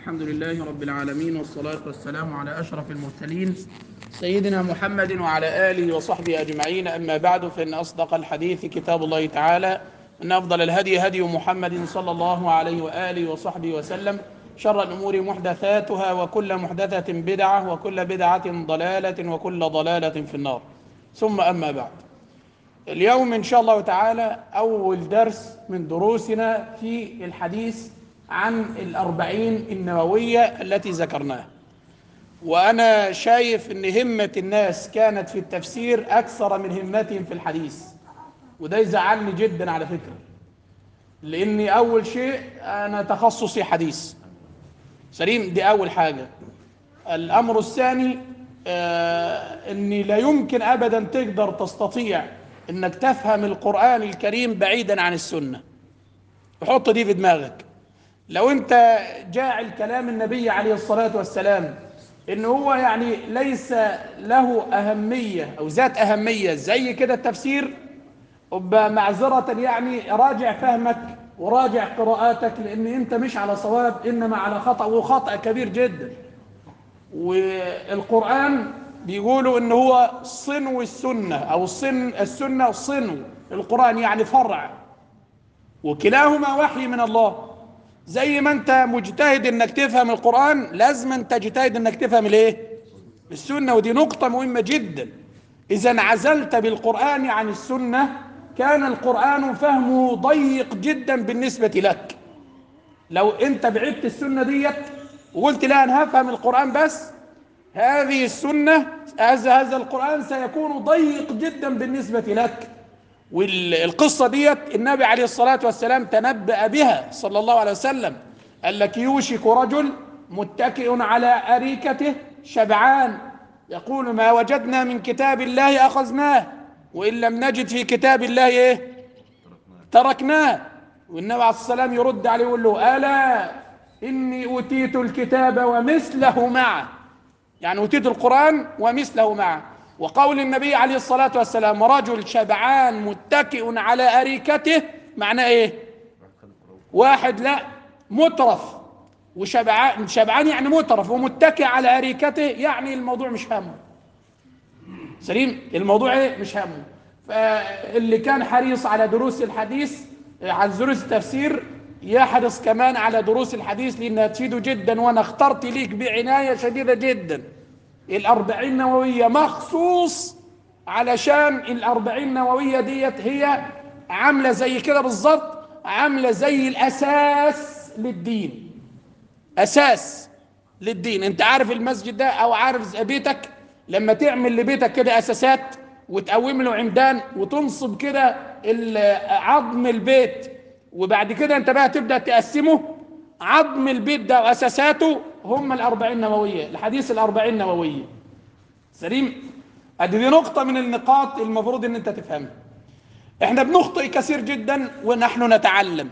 الحمد لله رب العالمين والصلاة والسلام على أشرف المرسلين سيدنا محمد وعلى آله وصحبه أجمعين أما بعد فإن أصدق الحديث كتاب الله تعالى أن أفضل الهدي هدي محمد صلى الله عليه وآله وصحبه وسلم شر الأمور محدثاتها وكل محدثة بدعة وكل بدعة ضلالة وكل ضلالة في النار ثم أما بعد اليوم إن شاء الله تعالى أول درس من دروسنا في الحديث عن الأربعين النووية التي ذكرناها وأنا شايف أن همة الناس كانت في التفسير أكثر من همتهم في الحديث وده يزعلني جدا على فكرة لأني أول شيء أنا تخصصي حديث سليم دي أول حاجة الأمر الثاني آه أني لا يمكن أبدا تقدر تستطيع أنك تفهم القرآن الكريم بعيدا عن السنة وحط دي في دماغك لو أنت جاعل كلام النبي عليه الصلاة والسلام إن هو يعني ليس له أهمية أو ذات أهمية زي كده التفسير معذرة يعني راجع فهمك وراجع قراءاتك لأن أنت مش على صواب إنما على خطأ وخطأ كبير جدا والقرآن بيقولوا إن هو صنو السنة أو صن السنة صنو القرآن يعني فرع وكلاهما وحي من الله زي ما أنت مجتهد إنك تفهم القرآن لازم أنت تجتهد إنك تفهم الإيه؟ السنة ودي نقطة مهمة جدا إذا عزلت بالقرآن عن السنة كان القرآن فهمه ضيق جدا بالنسبة لك لو أنت بعدت السنة ديت وقلت لا أنا هفهم القرآن بس هذه السنة هذا هذا القرآن سيكون ضيق جدا بالنسبة لك والقصة ديت النبي عليه الصلاة والسلام تنبأ بها صلى الله عليه وسلم قال لك يوشك رجل متكئ على أريكته شبعان يقول ما وجدنا من كتاب الله أخذناه وإن لم نجد في كتاب الله إيه تركناه والنبي عليه الصلاة والسلام يرد عليه ويقول له ألا إني أوتيت الكتاب ومثله معه يعني أوتيت القرآن ومثله معه وقول النبي عليه الصلاة والسلام رجل شبعان متكئ على أريكته معناه إيه واحد لا مترف وشبعان شبعان يعني مترف ومتكئ على أريكته يعني الموضوع مش همه سليم الموضوع ايه مش همه فاللي كان حريص على دروس الحديث على دروس التفسير يحرص كمان على دروس الحديث لانها تفيده جدا وانا اخترت ليك بعنايه شديده جدا الاربعين النوويه مخصوص علشان الاربعين النوويه ديت هي عامله زي كده بالظبط عامله زي الاساس للدين اساس للدين انت عارف المسجد ده او عارف بيتك لما تعمل لبيتك كده اساسات وتقوم له عمدان وتنصب كده عظم البيت وبعد كده انت بقى تبدا تقسمه عظم البيت ده واساساته هم الاربعين نوويه الحديث الاربعين نوويه سليم ادي دي نقطه من النقاط المفروض ان انت تفهمها احنا بنخطئ كثير جدا ونحن نتعلم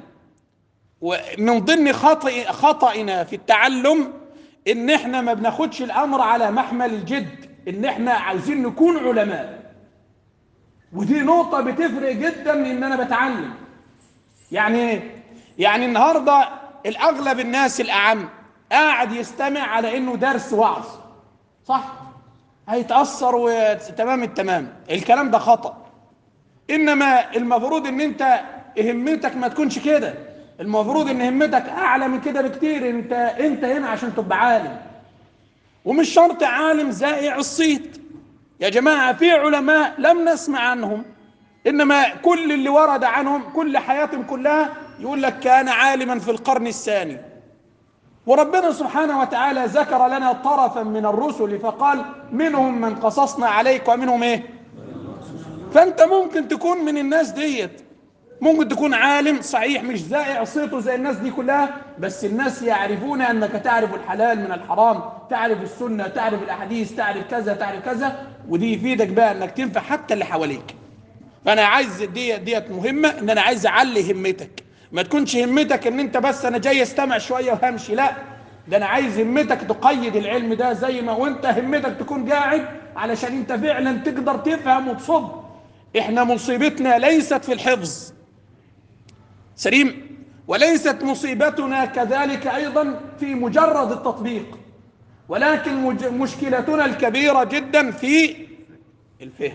ومن ضمن خطئ خطئنا في التعلم ان احنا ما بناخدش الامر على محمل الجد ان احنا عايزين نكون علماء ودي نقطة بتفرق جدا ان انا بتعلم يعني يعني النهاردة الاغلب الناس الاعم قاعد يستمع على انه درس وعظ صح هيتأثر وتمام التمام الكلام ده خطأ انما المفروض ان انت همتك ما تكونش كده المفروض ان همتك اعلى من كده بكتير انت انت هنا عشان تبقى عالم ومش شرط عالم زائع الصيت يا جماعة في علماء لم نسمع عنهم إنما كل اللي ورد عنهم كل حياتهم كلها يقول لك كان عالما في القرن الثاني وربنا سبحانه وتعالى ذكر لنا طرفا من الرسل فقال منهم من قصصنا عليك ومنهم ايه فانت ممكن تكون من الناس ديت ممكن تكون عالم صحيح مش زائع صيته زي الناس دي كلها بس الناس يعرفون انك تعرف الحلال من الحرام تعرف السنة تعرف الاحاديث تعرف كذا تعرف كذا ودي يفيدك بقى انك تنفع حتى اللي حواليك فانا عايز ديت ديت مهمة ان انا عايز اعلي همتك ما تكونش همتك ان انت بس انا جاي استمع شوية وهمشي لا ده انا عايز همتك تقيد العلم ده زي ما وانت همتك تكون قاعد علشان انت فعلا تقدر تفهم وتصب احنا مصيبتنا ليست في الحفظ سليم وليست مصيبتنا كذلك أيضا في مجرد التطبيق ولكن مشكلتنا الكبيرة جدا في الفهم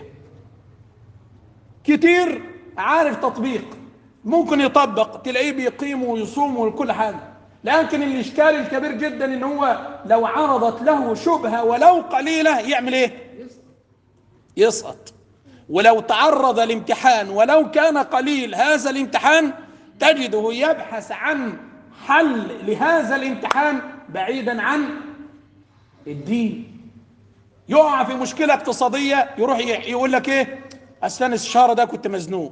كتير عارف تطبيق ممكن يطبق تلاقيه بيقيم ويصوم وكل حاجة لكن الإشكال الكبير جدا إن هو لو عرضت له شبهة ولو قليلة يعمل إيه؟ يسقط ولو تعرض الامتحان ولو كان قليل هذا الامتحان تجده يبحث عن حل لهذا الامتحان بعيدا عن الدين يقع في مشكلة اقتصادية يروح يقول لك ايه اصل انا الشهر ده كنت مزنوق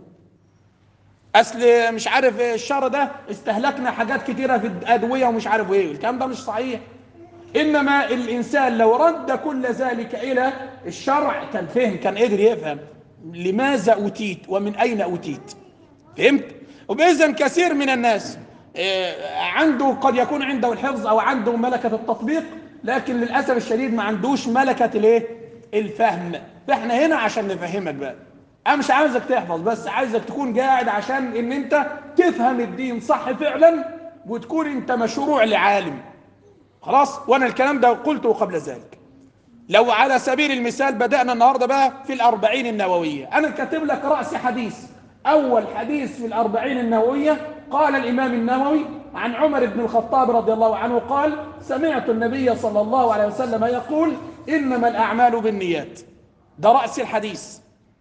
اصل مش عارف الشهر ده استهلكنا حاجات كتيرة في الادوية ومش عارف ايه الكلام ده مش صحيح انما الانسان لو رد كل ذلك الى الشرع كان فهم كان قدر يفهم لماذا اوتيت ومن اين اوتيت فهمت وباذن كثير من الناس عنده قد يكون عنده الحفظ او عنده ملكة التطبيق لكن للاسف الشديد ما عندوش ملكة الايه الفهم فاحنا هنا عشان نفهمك بقى انا مش عاوزك تحفظ بس عايزك تكون قاعد عشان ان انت تفهم الدين صح فعلا وتكون انت مشروع لعالم خلاص وانا الكلام ده قلته قبل ذلك لو على سبيل المثال بدأنا النهاردة بقى في الأربعين النووية أنا كاتب لك رأس حديث أول حديث في الأربعين النووية قال الإمام النووي عن عمر بن الخطاب رضي الله عنه قال سمعت النبي صلى الله عليه وسلم يقول إنما الأعمال بالنيات ده رأس الحديث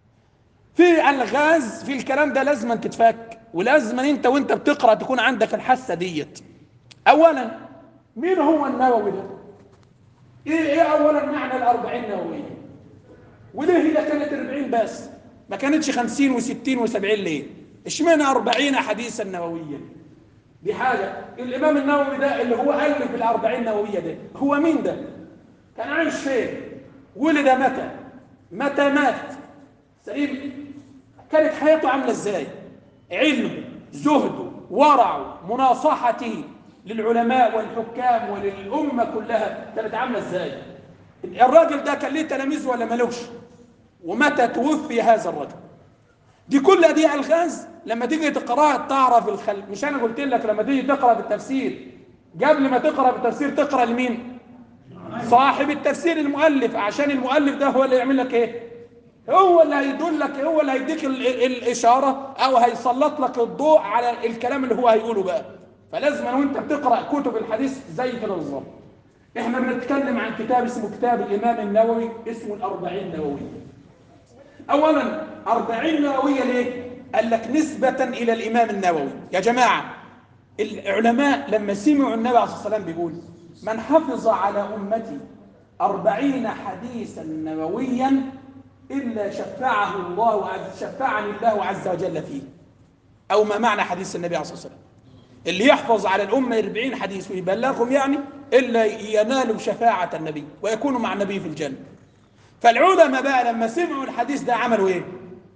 في الغاز في الكلام ده لازم تتفك ولازم انت وانت بتقرأ تكون عندك الحاسة ديت أولا مين هو النووي ده ايه ايه اولا معنى الاربعين نووية وليه هي كانت 40 بس ما كانتش 50 و60 و70 ليه اشمعنى 40 حديثا نوويا دي حاجة الامام النووي ده اللي هو الف الاربعين نووية ده هو مين ده كان عايش فين ولد متى متى مات سليم كانت حياته عاملة ازاي علمه زهده ورعه مناصحته للعلماء والحكام وللأمة كلها كانت عاملة ازاي الراجل ده كان ليه تلاميذ ولا ملوش ومتى توفي هذا الرجل دي كل دي الغاز لما تيجي تقراها تعرف الخل مش انا قلت لك لما تيجي تقرا بالتفسير قبل ما تقرا بالتفسير تقرا لمين صاحب التفسير المؤلف عشان المؤلف ده هو اللي يعمل لك ايه هو اللي هيدلك هو اللي هيديك الاشاره او هيسلط لك الضوء على الكلام اللي هو هيقوله بقى فلازم وانت بتقرا كتب الحديث زي كده بالظبط احنا بنتكلم عن كتاب اسمه كتاب الامام النووي اسمه الاربعين نوويه اولا اربعين نوويه ليه قال لك نسبه الى الامام النووي يا جماعه العلماء لما سمعوا النبي عليه الصلاه والسلام بيقول من حفظ على امتي أربعين حديثا نوويا إلا شفعه الله عز شفعني الله عز وجل فيه أو ما معنى حديث النبي عليه الصلاة والسلام اللي يحفظ على الأمة 40 حديث ويبلغهم يعني إلا ينالوا شفاعة النبي ويكونوا مع النبي في الجنة فالعلماء بقى لما سمعوا الحديث ده عملوا إيه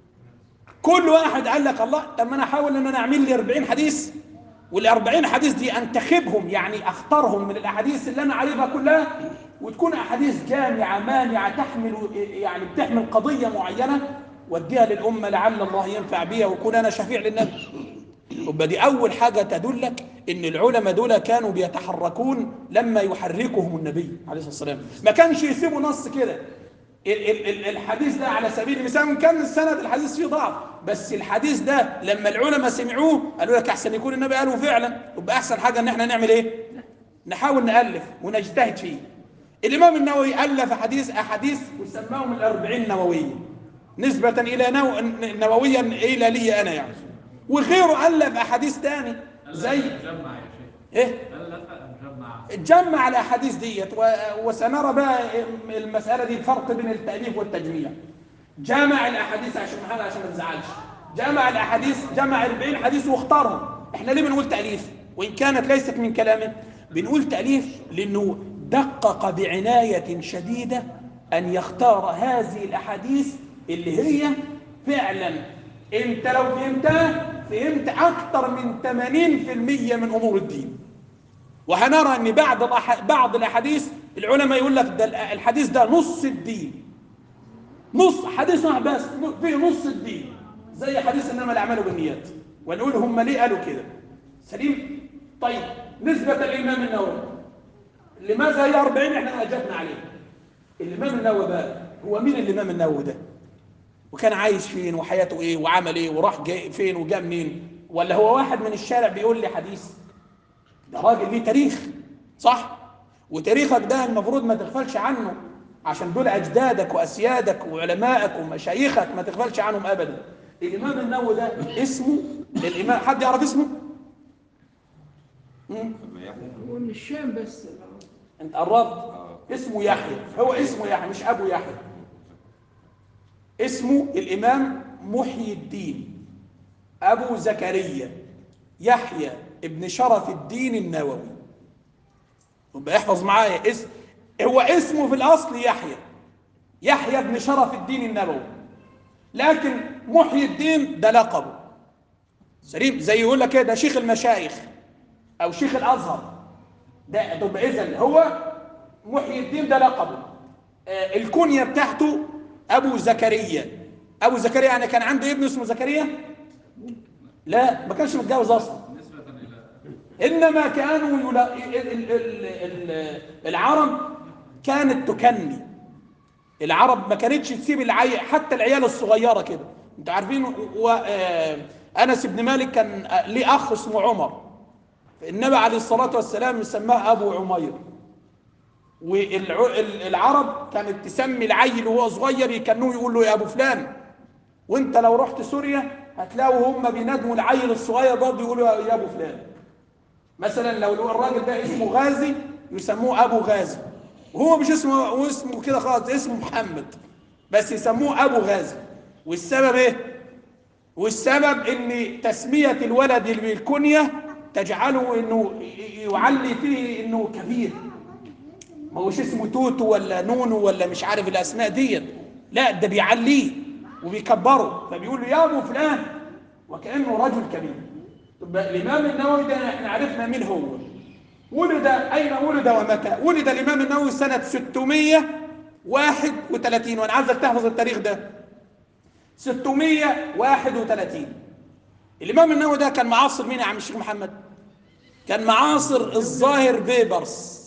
كل واحد قال لك الله طب ما أنا أحاول إن أنا أعمل لي 40 حديث وال 40 حديث دي أنتخبهم يعني أختارهم من الأحاديث اللي أنا عارفها كلها وتكون أحاديث جامعة مانعة تحمل يعني بتحمل قضية معينة واديها للأمة لعل الله ينفع بيها ويكون أنا شفيع للنبي يبقى دي أول حاجة تدلك إن العلماء دول كانوا بيتحركون لما يحركهم النبي عليه الصلاة والسلام ما كانش يسيبوا نص كده الحديث ده على سبيل المثال كان السند الحديث فيه ضعف بس الحديث ده لما العلماء سمعوه قالوا لك احسن يكون النبي قاله فعلا يبقى احسن حاجه ان احنا نعمل ايه نحاول نالف ونجتهد فيه الامام النووي الف حديث احاديث وسماهم الأربعين نوويه نسبه الى نو... نوويا الى لي انا يعني وغيره الف احاديث تاني زي جمع يا شيخ ايه ألف جمع جمع الاحاديث ديت و... وسنرى بقى المساله دي الفرق بين التاليف والتجميع جمع الاحاديث عشان محمد عشان ما تزعلش جمع الاحاديث جمع 40 حديث واختارهم احنا ليه بنقول تاليف وان كانت ليست من كلامه بنقول تاليف لانه دقق بعنايه شديده ان يختار هذه الاحاديث اللي هي فعلا انت لو فهمتها فهمت اكثر من 80% من امور الدين وهنرى ان بعض الأح... بعض الاحاديث العلماء يقول لك ده الحديث ده نص الدين نص حديث واحد بس فيه نص الدين زي حديث انما الاعمال بالنيات ونقول هم ليه قالوا كده سليم طيب نسبة الإمام النووي لماذا هي 40 احنا أجبنا عليه الإمام النووي بقى هو مين الإمام النووي ده وكان عايش فين وحياته ايه وعمل ايه وراح جاي فين وجاء منين ولا هو واحد من الشارع بيقول لي حديث ده راجل ليه تاريخ صح وتاريخك ده المفروض ما تغفلش عنه عشان دول اجدادك واسيادك وعلمائك ومشايخك ما تغفلش عنهم ابدا الامام النووي ده اسمه الامام حد يعرف اسمه مم. هو من الشام بس انت قربت اسمه يحيى هو اسمه يحيى مش ابو يحيى اسمه الامام محيي الدين ابو زكريا يحيى ابن شرف الدين النووي يبقى احفظ معايا اسم هو اسمه في الاصل يحيى يحيى ابن شرف الدين النووي لكن محيي الدين ده لقبه سليم زي يقول لك كده ده شيخ المشايخ او شيخ الازهر ده تبقى اذا هو محيي الدين ده لقبه آه الكنيه بتاعته ابو زكريا ابو زكريا يعني كان عنده ابن اسمه زكريا لا ما كانش متجوز اصلا نسبة إلى انما كانوا يلا... ال... ال... ال... ال... العرب كانت تكني العرب ما كانتش تسيب العي... حتى العيال الصغيره كده انتوا عارفين و... آه... انس بن مالك كان آه، ليه اخ اسمه عمر النبي عليه الصلاه والسلام سماه ابو عمير والعرب كانت تسمي العيل وهو صغير يكنوه يقول له يا ابو فلان وانت لو رحت سوريا هتلاقوا هم بينادوا العيل الصغير برضه يقولوا يا يا ابو فلان مثلا لو الراجل ده اسمه غازي يسموه ابو غازي وهو مش اسمه هو اسمه كده خالص اسمه محمد بس يسموه ابو غازي والسبب ايه والسبب ان تسميه الولد اللي بالكنيه تجعله انه ي- يعلي فيه انه كبير ما هوش اسمه توتو ولا نونو ولا مش عارف الاسماء ديت لا ده بيعليه وبيكبره فبيقول له يا ابو فلان وكانه رجل كبير طب الامام النووي ده احنا عرفنا مين هو ولد اين ولد ومتى ولد الامام النووي سنه 631 وانا عايزك تحفظ التاريخ ده 631 الامام النووي ده كان معاصر مين يا عم الشيخ محمد كان معاصر الظاهر بيبرس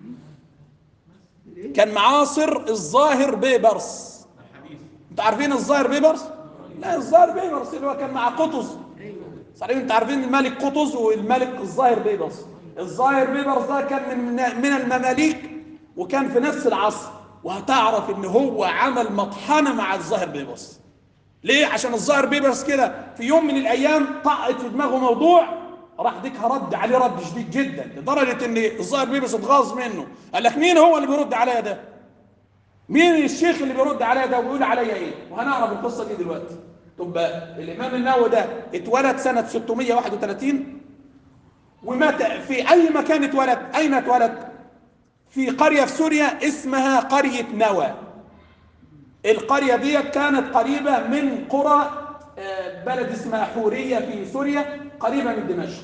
كان معاصر الظاهر بيبرس الحديث انتوا عارفين الظاهر بيبرس لا الظاهر بيبرس اللي هو كان مع قطز صحيح انتوا عارفين الملك قطز والملك الظاهر بيبرس الظاهر بيبرس ده كان من من المماليك وكان في نفس العصر وهتعرف ان هو عمل مطحنه مع الظاهر بيبرس ليه عشان الظاهر بيبرس كده في يوم من الايام طقت في دماغه موضوع راح ديكها رد عليه رد شديد جدا لدرجه ان الظاهر بيبرس اتغاظ منه قال لك مين هو اللي بيرد عليا ده مين الشيخ اللي بيرد عليا ده ويقول عليا ايه وهنعرف القصه دي دلوقتي طب الامام النووي ده اتولد سنه 631 ومات في اي مكان اتولد اين اتولد في قريه في سوريا اسمها قريه نوى القريه دي كانت قريبه من قرى آه، بلد اسمها حوريه في سوريا قريبه من دمشق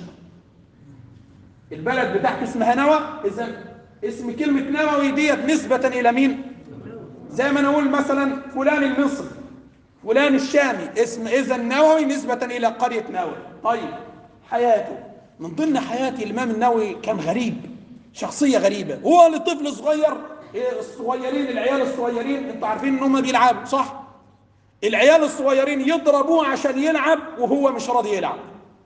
البلد بتاعته اسمها نوى اذا اسم كلمه نووي ديت نسبه الى مين زي ما نقول مثلا فلان المصري فلان الشامي اسم اذا نووي نسبة إلى قرية نووي طيب حياته من ضمن حياة الإمام النووي كان غريب شخصية غريبة هو لطفل صغير إيه، الصغيرين العيال الصغيرين انتوا عارفين ان هم بيلعبوا صح العيال الصغيرين يضربوه عشان يلعب وهو مش راضي يلعب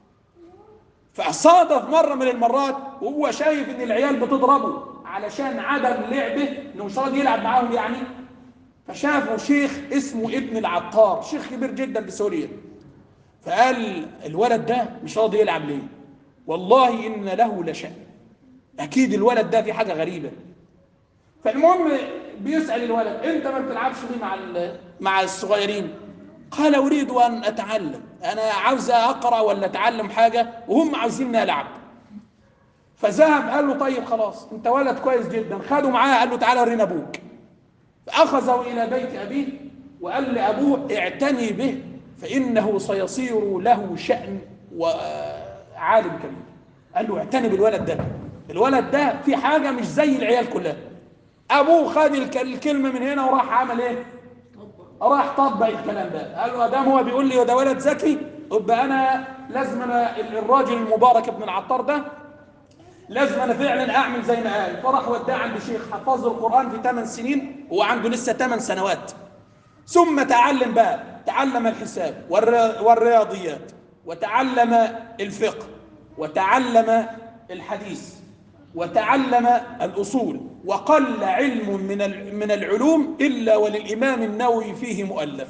فصادف مرة من المرات وهو شايف ان العيال بتضربه علشان عدم لعبه انه مش راضي يلعب معاهم يعني فشافوا شيخ اسمه ابن العطار شيخ كبير جدا بسوريا فقال الولد ده مش راضي يلعب ليه والله ان له لشأن اكيد الولد ده في حاجه غريبه فالمهم بيسال الولد انت ما بتلعبش ليه مع ال- مع الصغيرين قال اريد ان اتعلم انا عاوز اقرا ولا اتعلم حاجه وهم عاوزين العب فذهب قال له طيب خلاص انت ولد كويس جدا خده معاه قال له تعالى ورينا ابوك فأخذه إلى بيت أبيه وقال لأبوه اعتني به فإنه سيصير له شأن وعالم كبير قال له اعتني بالولد ده الولد ده في حاجة مش زي العيال كلها أبوه خد الك- الكلمة من هنا وراح عمل إيه راح طبق الكلام ده قال له دام هو بيقول لي ده ولد ذكي يبقى انا لازم انا الراجل المبارك ابن العطار ده لازم انا فعلا اعمل زي ما قال فراح وداه عند شيخ حفظ له القران في 8 سنين هو عنده لسه 8 سنوات ثم تعلم بقى تعلم الحساب والر- والرياضيات وتعلم الفقه وتعلم الحديث وتعلم الأصول وقل علم من ال- من العلوم إلا وللإمام النووي فيه مؤلف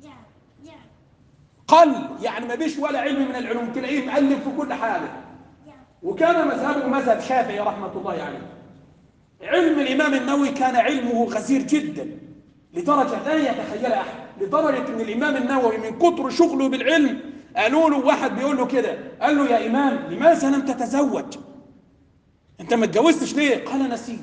قل يعني ما بيش ولا علم من العلوم تلاقيه مؤلف في كل حاجة وكان مذهبه مذهب شافعي رحمة الله عليه علم الإمام النووي كان علمه غزير جدا لدرجة لا يتخيلها أحد لدرجة أن الإمام النووي من كتر شغله بالعلم قالوا له واحد بيقول له كده قال له يا إمام لماذا لم تتزوج أنت ما اتجوزتش ليه قال نسيت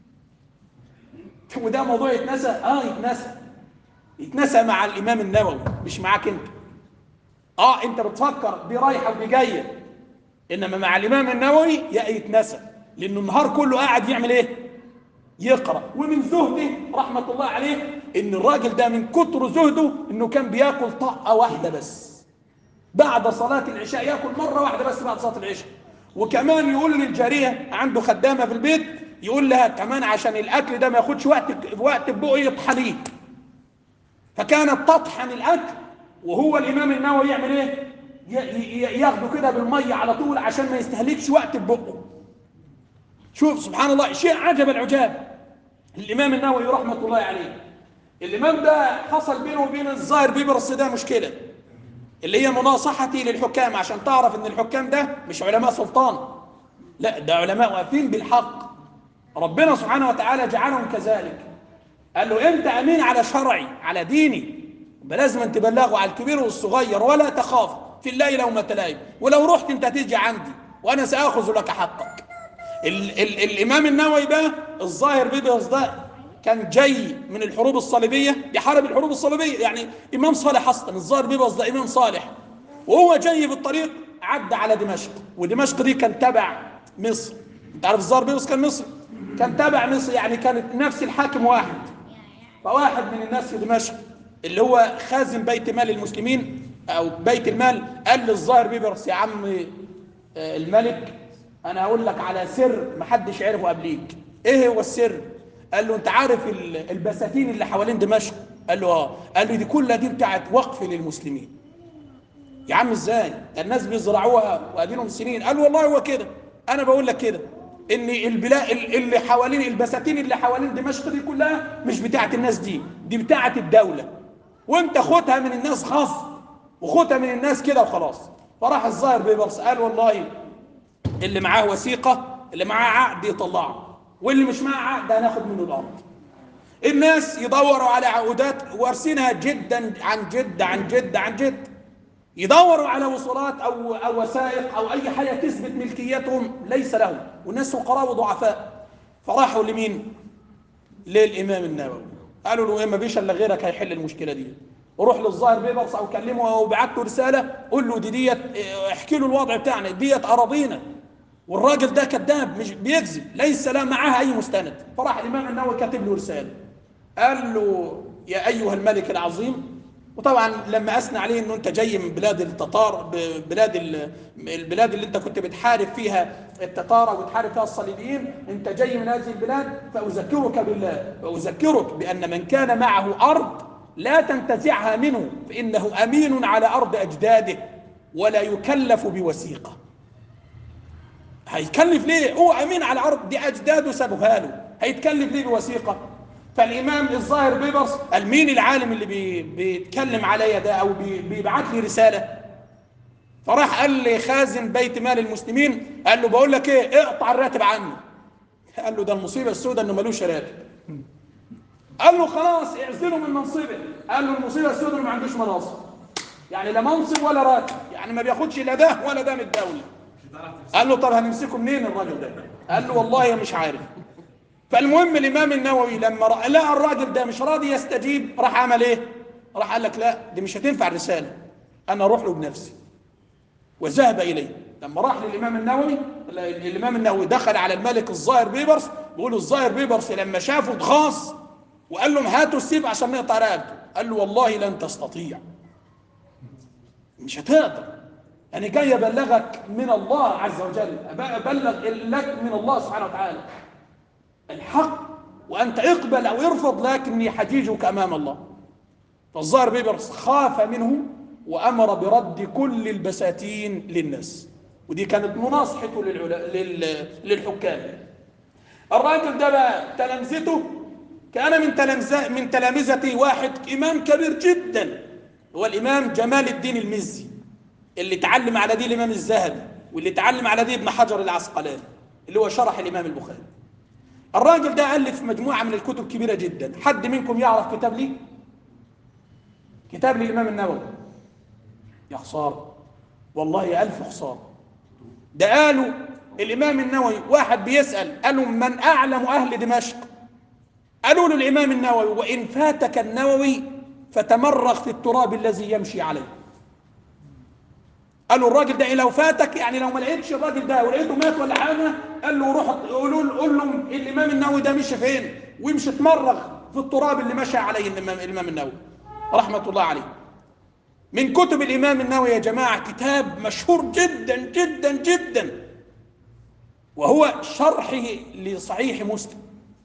وده موضوع يتنسى آه يتنسى يتنسى مع الإمام النووي مش معاك أنت آه أنت بتفكر دي رايحة ودي جاية انما مع الامام النووي يا يتنسى لانه النهار كله قاعد يعمل ايه يقرا ومن زهده رحمه الله عليه ان الراجل ده من كتر زهده انه كان بياكل طاقه واحده بس بعد صلاه العشاء ياكل مره واحده بس بعد صلاه العشاء وكمان يقول للجاريه عنده خدامه في البيت يقول لها كمان عشان الاكل ده ما ياخدش وقت وقت بقه يطحنيه فكانت تطحن الاكل وهو الامام النووي يعمل ايه ي- ي- ياخده كده بالميه على طول عشان ما يستهلكش وقت ببقه شوف سبحان الله شيء عجب العجاب الامام النووي رحمه الله عليه الامام ده حصل بينه وبين الظاهر بيبرس ده مشكله اللي هي مناصحتي للحكام عشان تعرف ان الحكام ده مش علماء سلطان لا ده علماء واقفين بالحق ربنا سبحانه وتعالى جعلهم كذلك قال له انت امين على شرعي على ديني يبقى لازم أن تبلغه على الكبير والصغير ولا تخاف في الله لومة لائم ولو رحت انت تيجي عندي وانا ساخذ لك حقك ال ال الامام النووي بقى الظاهر بيبرس ده كان جاي من الحروب الصليبيه يحارب الحروب الصليبيه يعني امام صالح اصلا الظاهر بيبرس ده امام صالح وهو جاي في الطريق عدى على دمشق ودمشق دي كان تبع مصر انت عارف الظاهر بيبرس كان مصر كان تبع مصر يعني كانت نفس الحاكم واحد فواحد من الناس في دمشق اللي هو خازن بيت مال المسلمين او بيت المال قال للظاهر بيبرس يا عم آه، الملك انا هقول لك على سر محدش عرفه قبليك ايه هو السر قال له انت عارف ال- البساتين اللي حوالين دمشق قال له اه قال له دي كلها دي بتاعت وقف للمسلمين يا عم ازاي ده الناس بيزرعوها وادينهم سنين قال والله هو كده انا بقول لك كده ان البلاد اللي حوالين البساتين اللي حوالين دمشق دي كلها مش بتاعت الناس دي دي بتاعت الدوله وانت خدها من الناس غصب وخدها من الناس كده وخلاص فراح الظاهر بيبرس قال والله اللي معاه وثيقه اللي معاه عقد يطلعه واللي مش معاه عقد هناخد منه الارض الناس يدوروا على عقودات وارسينها جدا عن جد عن جد عن جد يدوروا على وصولات او او وثائق او اي حاجه تثبت ملكيتهم ليس لهم والناس فقراء وضعفاء فراحوا لمين؟ للامام النووي قالوا له ايه ما فيش الا غيرك هيحل المشكله دي روح للظاهر بيبرس او كلمه او بعت له رساله قول له دي ديت اه، احكي له الوضع بتاعنا ديت اراضينا والراجل ده كذاب مش بيكذب ليس لا معاه اي مستند فراح الامام النووي كاتب له رساله قال له يا ايها الملك العظيم وطبعا لما اثنى عليه انه انت جاي من بلاد التتار ب- بلاد ال- البلاد اللي انت كنت بتحارب فيها التتار وبتحارب فيها الصليبيين انت جاي من هذه البلاد فاذكرك بالله واذكرك بان من كان معه ارض لا تنتزعها منه فانه امين على ارض اجداده ولا يكلف بوثيقه هيكلف ليه هو امين على الارض دي اجداده سابوها له هيتكلف ليه بوثيقه فالامام الظاهر بيبرس قال مين العالم اللي بي بيتكلم عليا ده او بي بيبعت لي رساله فراح قال لي خازن بيت مال المسلمين قال له بقول لك ايه اقطع الراتب عني قال له ده المصيبه السوداء انه ملوش راتب قال له خلاص اعزله من منصبه قال له المصيبه السوداء انه ما عندوش مناصب يعني لا منصب ولا راتب يعني ما بياخدش لا ده ولا ده من الدوله قال له طب هنمسكه منين الراجل ده قال له والله مش عارف فالمهم الامام النووي لما رأى لقى الراجل ده مش راضي يستجيب راح عمل ايه راح قال لك لا دي مش هتنفع الرساله انا اروح له بنفسي وذهب اليه لما راح للامام النووي ال- الامام النووي دخل على الملك الظاهر بيبرس بيقول الظاهر بيبرس لما شافه اتغاظ وقال لهم هاتوا السيف عشان نقطع رقبته قال له والله لن تستطيع مش هتقدر أنا جاي أبلغك من الله عز وجل أبلغ لك من الله سبحانه وتعالى الحق وأنت اقبل أو ارفض لكني حجيجك أمام الله فالظاهر بيبرس خاف منه وأمر برد كل البساتين للناس ودي كانت مناصحته للعلا... لل... للحكام الراجل ده بقى تلامذته كان من تلامذة من تلامذته واحد إمام كبير جدا هو الإمام جمال الدين المزي اللي اتعلم على دي الإمام الذهبي واللي اتعلم على دي ابن حجر العسقلاني اللي هو شرح الإمام البخاري الراجل ده ألف مجموعة من الكتب كبيرة جدا حد منكم يعرف كتاب ليه كتاب للإمام النووي يا خسارة والله يا ألف خسارة ده قالوا الإمام النووي واحد بيسأل قالوا من أعلم أهل دمشق قالوا له الإمام النووي وإن فاتك النووي فتمرغ في التراب الذي يمشي عليه قالوا الراجل ده لو فاتك يعني لو ما لقيتش الراجل ده ولقيته مات ولا حاجه قال له روح قولوا له قول لهم الامام النووي ده مشي فين ويمشي اتمرغ في التراب اللي مشى عليه الامام الامام النووي رحمه الله عليه من كتب الامام النووي يا جماعه كتاب مشهور جدا جدا جدا وهو شرحه لصحيح مسلم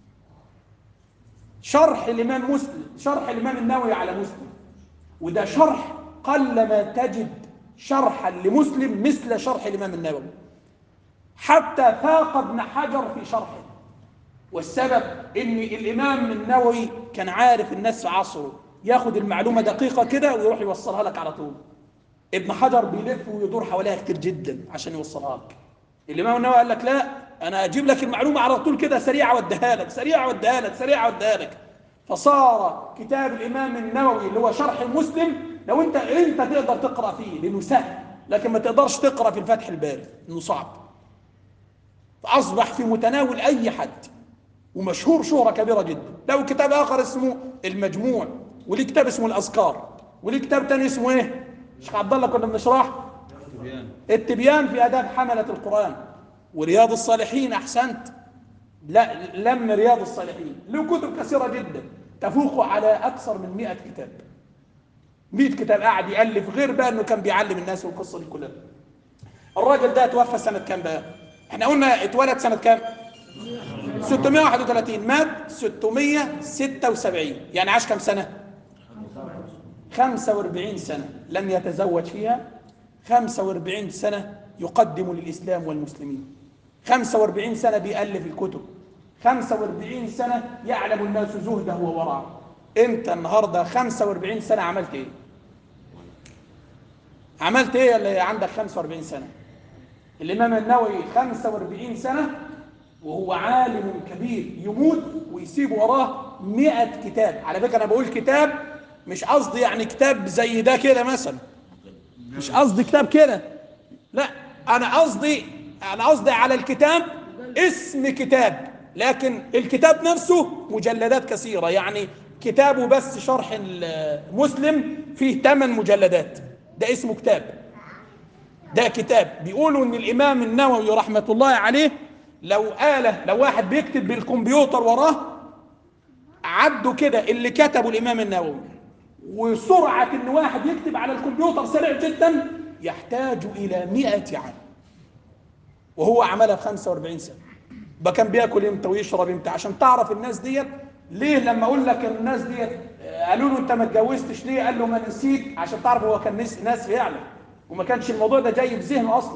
شرح الامام مسلم شرح الامام النووي على مسلم وده شرح قلما تجد شرحا لمسلم مثل شرح الامام النووي حتى فاق ابن حجر في شرحه والسبب ان الامام النووي كان عارف الناس في عصره ياخد المعلومه دقيقه كده ويروح يوصلها لك على طول ابن حجر بيلف ويدور حواليها كتير جدا عشان يوصلها لك الامام النووي قال لك لا انا اجيب لك المعلومه على طول كده سريعه واديها لك سريعه واديها لك سريعه واديها لك فصار كتاب الامام النووي اللي هو شرح مسلم لو انت انت تقدر تقرا فيه لانه سهل لكن ما تقدرش تقرا في الفتح الباري انه صعب فاصبح في متناول اي حد ومشهور شهره كبيره جدا له كتاب اخر اسمه المجموع وليه كتاب اسمه الاذكار وليه كتاب تاني اسمه ايه شيخ عبد الله كنا بنشرحه التبيان في اداب حمله القران ورياض الصالحين احسنت لا لم رياض الصالحين له كتب كثيره جدا تفوق على اكثر من 100 كتاب 100 كتاب قاعد يالف غير بقى انه كان بيعلم الناس والقصه دي كلها الراجل ده توفى سنه كام بقى احنا قلنا اتولد سنه كام 631 مات 676 يعني عاش كام سنه 45 سنه لم يتزوج فيها 45 سنه يقدم للاسلام والمسلمين 45 سنه بيالف الكتب 45 سنه يعلم الناس زهده وورعه انت النهارده 45 سنه عملت ايه عملت ايه اللي عندك 45 سنه الامام النووي 45 سنه وهو عالم كبير يموت ويسيب وراه 100 كتاب على فكره انا بقول كتاب مش قصدي يعني كتاب زي ده كده مثلا مش قصدي كتاب كده لا انا قصدي انا قصدي على الكتاب اسم كتاب لكن الكتاب نفسه مجلدات كثيره يعني كتابه بس شرح مسلم فيه 8 مجلدات ده اسمه كتاب ده كتاب بيقولوا ان الامام النووي رحمه الله عليه لو آلة لو واحد بيكتب بالكمبيوتر وراه عدوا كده اللي كتبه الامام النووي وسرعه ان واحد يكتب على الكمبيوتر سريع جدا يحتاج الى 100 عام وهو عملها في 45 سنه بقى كان بياكل امتى ويشرب امتى عشان تعرف الناس ديت ليه لما اقول لك الناس ديت قالوا له انت ما اتجوزتش ليه قال له ما نسيت عشان تعرف هو كان ناس ناس فعلا وما كانش الموضوع ده جاي في ذهنه اصلا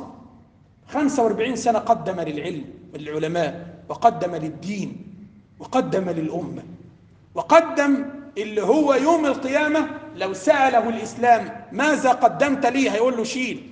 45 سنه قدم للعلم والعلماء وقدم للدين وقدم للامه وقدم اللي هو يوم القيامه لو ساله الاسلام ماذا قدمت لي هيقول له شيل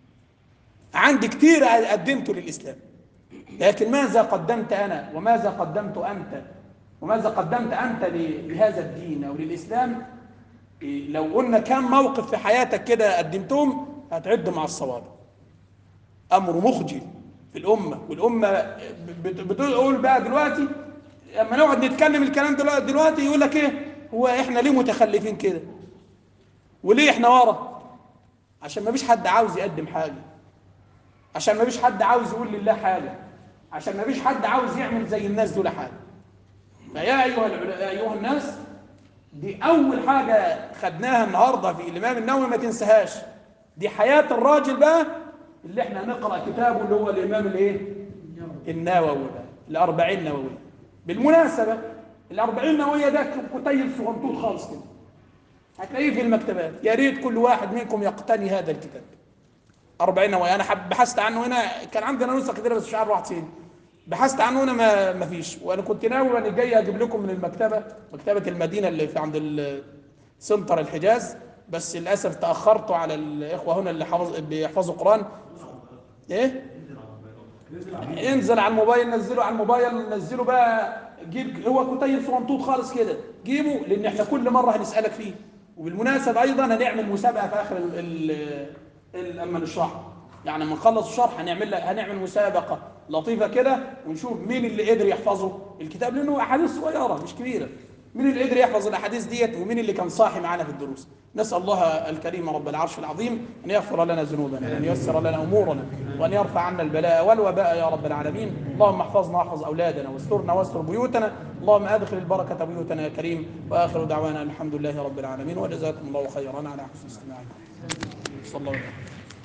عندي كتير قدمته للاسلام لكن ماذا قدمت انا وماذا قدمت انت وماذا قدمت انت لهذا الدين او للاسلام لو قلنا كم موقف في حياتك كده قدمتهم هتعد مع الصواب امر مخجل في الامه والامه بتقول بقى دلوقتي لما نقعد نتكلم الكلام دلوقتي, دلوقتي يقول لك ايه هو احنا ليه متخلفين كده وليه احنا ورا عشان ما فيش حد عاوز يقدم حاجه عشان ما فيش حد عاوز يقول لله حاجه عشان ما فيش حد عاوز يعمل زي الناس دول حاجه فيا ايها ايها الناس دي اول حاجه خدناها النهارده في الامام النووي ما تنساهاش دي حياة الراجل بقى اللي احنا هنقرأ كتابه اللي هو الإمام الايه النووي بقى الأربعين نووي بالمناسبة الأربعين نووية ده كتيب صغنطوط خالص كده هتلاقيه في المكتبات يا ريت كل واحد منكم يقتني هذا الكتاب 40 نووي انا حب بحثت عنه هنا كان عندنا نسخ كتير بس مش عارف راحت فين بحثت عنه هنا ما ما فيش وانا كنت ناوي وانا جاي اجيب لكم من المكتبه مكتبه المدينه اللي في عند ال- سنتر الحجاز بس للاسف تاخرت على الاخوه هنا اللي حفظ بيحفظوا قران ايه انزل على الموبايل نزله على الموبايل نزله بقى جيب هو كتيب صغنطوط خالص كده جيبه لان احنا كل مره هنسالك فيه وبالمناسبه ايضا هنعمل مسابقه في اخر ال ال ال- اما نشرحه يعني لما نخلص الشرح هنعمل هنعمل مسابقه لطيفه كده ونشوف مين اللي قدر يحفظه الكتاب لانه احاديث صغيره مش كبيره مين اللي قدر يحفظ الاحاديث ديت ومين اللي كان صاحي معانا في الدروس نسال الله الكريم رب العرش العظيم ان يغفر لنا ذنوبنا وان ييسر لنا امورنا وان يرفع عنا البلاء والوباء يا رب العالمين اللهم احفظنا واحفظ اولادنا واسترنا واستر بيوتنا اللهم ادخل البركه بيوتنا يا كريم واخر دعوانا الحمد لله رب العالمين وجزاكم الله خيرا على حسن استماعكم صلى الله عليه وسلم